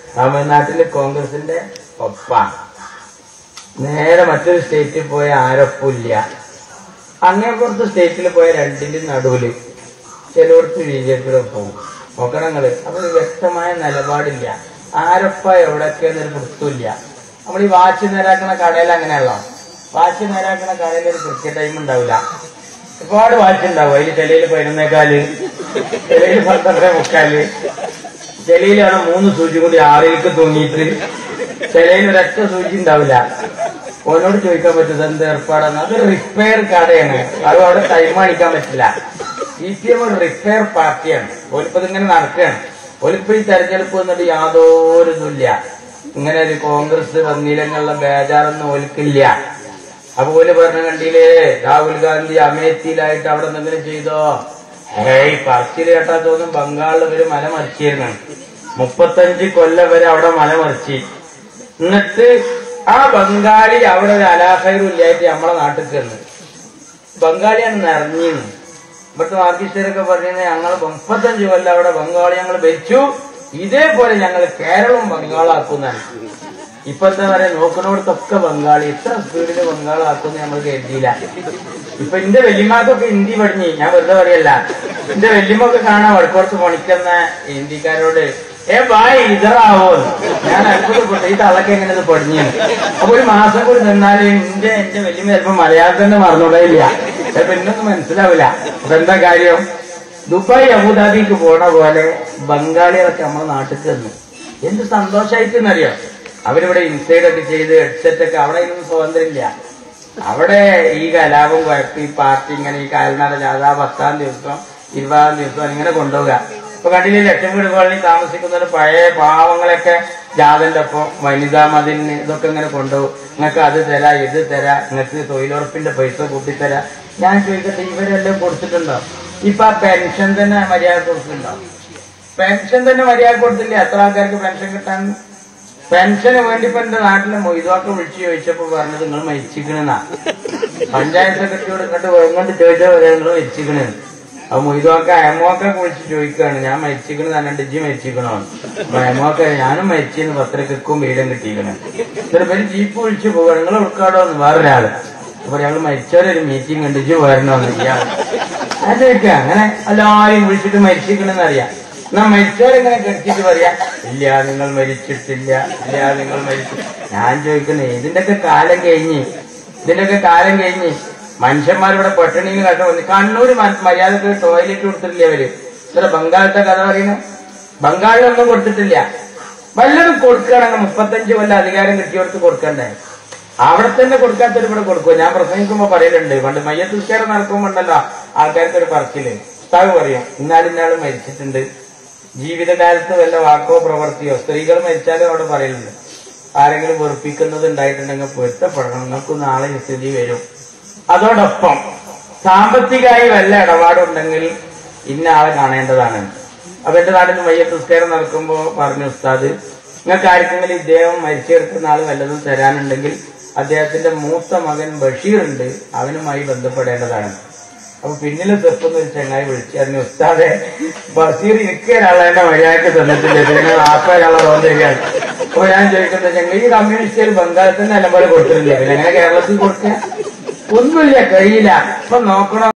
തമിഴ്നാട്ടില് കോൺഗ്രസിന്റെ ഒപ്പ നേരെ മറ്റൊരു സ്റ്റേറ്റിൽ പോയ ആരൊപ്പില്ല അങ്ങേപ്പുറത്ത് സ്റ്റേറ്റിൽ പോയ രണ്ടിന്റെ നടുവില് ചിലയിടത്ത് ബി ജെ പിയുടെ പോകും നോക്കണങ്ങള് അപ്പൊ ഒരു വ്യക്തമായ നിലപാടില്ല ആരൊപ്പ എവിടൊക്കെയെന്നൊരു വൃത്തമില്ല നമ്മൾ ഈ വാച്ച് നേരാക്കണ കടയിൽ അങ്ങനെയല്ലോ വാച്ച് നേരാക്കണ കടയിൽ ഒരു കൃത്യ ടൈം ഉണ്ടാവില്ല ഒരുപാട് വാച്ച് ഉണ്ടാവും അതിൽ ചിലയിൽ പതിനൊന്നേക്കാല് ചിലയിൽ പന്ത്രണ്ടേ മുക്കാല് ചിലയിലാണ് മൂന്ന് സൂചി കൂടി ആറിലേക്ക് തൂങ്ങിയിട്ട് ചിലയിൽ ഒരൊറ്റ സൂചി ഉണ്ടാവില്ല ഓനോട് ചോദിക്കാൻ പറ്റുന്നത് എന്ത് ഏർപ്പാടാണ് അതൊരു റിപ്പയർ കടയാണ് അത് അവിടെ ടൈം കാണിക്കാൻ പറ്റില്ല സി പി എം ഒരു റിപ്പയർ പാർട്ടിയാണ് ഓലിപ്പത് ഇങ്ങനെ നടക്കുകയാണ് ഓലിപ്പോ ഈ തെരഞ്ഞെടുപ്പ് വന്നിട്ട് യാതൊരു ഇതുമില്ല ഇങ്ങനെ ഒരു കോൺഗ്രസ് വന്നില്ലെന്നുള്ള ബേജാറൊന്നും ഓൽക്കില്ല അപ്പൊ ഓല് പറഞ്ഞ കണ്ടില്ലേ രാഹുൽ ഗാന്ധി അമേത്തിയിലായിട്ട് അവിടെ എന്തെങ്കിലും ചെയ്തോ ഏയ് പറച്ചിൽ കേട്ടാ തോന്നും ബംഗാളിൽ ഇവര് മല മറിച്ചിരുന്നു മുപ്പത്തഞ്ച് കൊല്ലം വരെ അവിടെ മല മറിച്ച് എന്നിട്ട് ആ ബംഗാളി അവിടെ ഒരു അലാഖൈറും ഇല്ലായിട്ട് നമ്മളെ നാട്ടിൽ ചെന്ന് ബംഗാളിയാണ് നിറഞ്ഞിരുന്നു ഇവിടുത്തെ മാർക്കിസ്റ്റരൊക്കെ പറഞ്ഞത് ഞങ്ങൾ മുപ്പത്തഞ്ച് കൊല്ലം അവിടെ ബംഗാളി ഞങ്ങൾ ഭരിച്ചു ഇതേപോലെ ഞങ്ങൾ കേരളം ബംഗാളാക്കുന്നതാണ് ഇപ്പൊ എന്താ പറയാ നോക്കണോടത്തൊക്കെ ബംഗാളി ഇത്ര സ്പീഡിൽ ബംഗാളാക്കുന്ന നമ്മൾ കരുതിയില്ല ഇപ്പൊ എന്റെ വല്യമാക്കൊക്കെ ഹിന്ദി പഠിഞ്ഞു ഞാൻ വെറുതെ പറയല്ല എന്റെ വല്യമ്മൊക്കെ കാണാൻ വടക്കോർത്ത് പണിക്കുന്ന ഹിന്ദിക്കാരോട് ഏ ബായ് ഇതറാവോ ഞാൻ അത്ഭുതപ്പെട്ടു ഈ തള്ളക്ക് എങ്ങനെ ഇത് പഠിഞ്ഞു അപ്പൊ ഒരു മാസം കൂടി നിന്നാല് എന്റെ എന്റെ വല്യമ്മ ചിലപ്പോ മലയാളം തന്നെ മറന്നുകൂടെയില്ല ചിലപ്പോ എന്നൊന്നും മനസ്സിലാവില്ല അപ്പൊ എന്താ കാര്യം ദുബായ് അബുദാബിക്ക് പോണ പോലെ ബംഗാളികളൊക്കെ നമ്മുടെ നാട്ടിൽ ചെന്നു എന്ത് സന്തോഷമായിട്ടെന്നറിയോ അവരിവിടെ ഇൻസൈഡ് ഒക്കെ ചെയ്ത് ഹെഡ്സെറ്റ് ഒക്കെ അവിടെ ഒന്നും സ്വാതന്ത്ര്യമില്ല അവിടെ ഈ കലാപം കുഴപ്പി പാർട്ടി ഇങ്ങനെ ഈ കാൽനട ജാഥ പത്താം ദിവസം ഇരുപതാം ദിവസം ഇങ്ങനെ കൊണ്ടുപോകുക ഇപ്പൊ കണ്ടില്ലേ ലക്ഷം വീട് കോളനി താമസിക്കുന്ന പഴയ പാവങ്ങളൊക്കെ ജാഥന്റെ ഒപ്പം വനിതാ മതിലിന് ഇതൊക്കെ ഇങ്ങനെ കൊണ്ടുപോകും നിങ്ങൾക്ക് അത് തരാ ഇത് തരാ നിങ്ങൾക്ക് തൊഴിലുറപ്പിന്റെ പൈസ കൂട്ടിത്തരാ ഞാൻ ചോദിക്കട്ടെ ഇവരെല്ലാം കൊടുത്തിട്ടുണ്ടോ ഇപ്പൊ ആ പെൻഷൻ തന്നെ മര്യാദ കൊടുത്തിട്ടുണ്ടോ പെൻഷൻ തന്നെ മര്യാദ കൊടുത്തില്ലേ എത്ര ആൾക്കാർക്ക് പെൻഷൻ കിട്ടാൻ പെൻഷന് വേണ്ടി ഇപ്പൊ എന്റെ നാട്ടിലെ മൊയ്താക്ക വിളിച്ചു ചോദിച്ചപ്പോ പറഞ്ഞത് നിങ്ങൾ മരിച്ചിക്കണെന്നാ പഞ്ചായത്ത് സെക്രട്ടറിയോട് ഇങ്ങോട്ട് ഇങ്ങോട്ട് ചോദിച്ചാൽ നിങ്ങൾ മരിച്ചിക്കണ് അപ്പൊ മൊയ്താക്ക അയമോക്കെ വിളിച്ച് ചോദിക്കാണ് ഞാൻ മരിച്ചിക്കണെന്ന് പറഞ്ഞിട്ട് ഇജ്ജി മരിച്ചിക്കണോ അപ്പൊ അയമോക്ക ഞാനും മരിച്ചെന്ന് പത്രക്കും വീടും കിട്ടിയിക്കണ് എന്നിട്ട് പേര് ജീപ്പ് വിളിച്ചു പോവുക നിങ്ങൾ ഉൾക്കാടോ എന്ന് വേറൊരാള് അപ്പൊ ഞങ്ങൾ മരിച്ചവരൊരു മീറ്റിംഗ് ഉണ്ട് ഇജ്ജ് വരണോന്ന് ഇയാൾ ഞാൻ ചോദിക്കാം അങ്ങനെ എല്ലാരും വിളിച്ചിട്ട് മരിച്ചിക്കണെന്ന് അറിയാം എന്നാ മരിച്ചവരെങ്ങനെ കെട്ടിട്ട് പറയാ ഇല്ല നിങ്ങൾ മരിച്ചിട്ടില്ല ഇല്ല നിങ്ങൾ മരിച്ചു ഞാൻ ചോദിക്കണേ ഇതിന്റെയൊക്കെ കാലം കഴിഞ്ഞ് ഇതിന്റെയൊക്കെ കാലം കഴിഞ്ഞ് മനുഷ്യന്മാരിവിടെ പട്ടിണിയിൽ കണ്ടു വന്നു കണ്ണൂര് മ- മര്യാദക്ക് ടോയ്ലറ്റ് കൊടുത്തിട്ടില്ല അവര് ഇത്ര ബംഗാളിലത്തെ കഥ പറയുന്നു ബംഗാളിലൊന്നും കൊടുത്തിട്ടില്ല വല്ലതും കൊടുക്കുകയാണെങ്കിൽ മുപ്പത്തഞ്ച് കൊല്ലം അധികാരം കിട്ടിയവർക്ക് കൊടുക്കണ്ടേ അവിടെ തന്നെ കൊടുക്കാത്തൊരു ഇവിടെ കൊടുക്കും ഞാൻ പ്രസംഗിക്കുമ്പോ പറയലുണ്ട് പണ്ട് മയ്യത്ത് നിസ്കാരം നടക്കുമ്പോണ്ടല്ലോ ആൾക്കാർക്ക് ഒരു പറച്ചില് ഉസ്താവ് പറയാം ഇന്നാലിന്നാൾ മരിച്ചിട്ടുണ്ട് ജീവിതകാലത്ത് വല്ല വാക്കോ പ്രവർത്തിയോ സ്ത്രീകൾ മരിച്ചാലും അവിടെ പറയലുണ്ട് ആരെങ്കിലും വെറുപ്പിക്കുന്നത് ഉണ്ടായിട്ടുണ്ടെങ്കിൽ പൊരുത്തപ്പെടണം നിങ്ങൾക്ക് നാളെ ഈ സ്ഥിതി വരും അതോടൊപ്പം സാമ്പത്തികമായി വല്ല ഇടപാടുണ്ടെങ്കിൽ ഇന്ന ആളെ കാണേണ്ടതാണ് അപ്പൊ എന്റെ നാട്ടിൽ മയ്യത്ത് നിസ്കാരം നടക്കുമ്പോ പറഞ്ഞു ഉസ്താദ് നിങ്ങൾക്ക് ആർക്കെങ്കിലും ഇദ്ദേഹം മരിച്ചു കിടക്കുന്ന ആൾ വല്ലതും തരാനുണ്ടെങ്കിൽ അദ്ദേഹത്തിന്റെ മൂത്ത മകൻ ബഷീർ ഉണ്ട് അവനുമായി ബന്ധപ്പെടേണ്ടതാണ് അപ്പൊ പിന്നിലെ തെക്കുന്ന ഒരു ചങ്ങായി വിളിച്ചു പറഞ്ഞു ഉസ്താദെ ബഷീർ എനിക്ക് ഒരാളെ മര്യാദക്ക് തന്നിട്ടില്ല ഇതിന് നാൽപ്പതൊരാളെ ലോൺ തരികയാണ് അപ്പൊ ഞാൻ ചോദിക്കുന്നത് ഞങ്ങൾ ഈ കമ്മ്യൂണിസ്റ്റുകാർ ബംഗാളിൽ തന്നെ നിലപാട് കൊടുത്തിട്ടില്ല പിന്നെ എങ്ങനെ കേരളത്തിൽ കൊടുക്കുക ഒന്നുമില്ല കഴിയില്ല ഇപ്പൊ നോക്കണം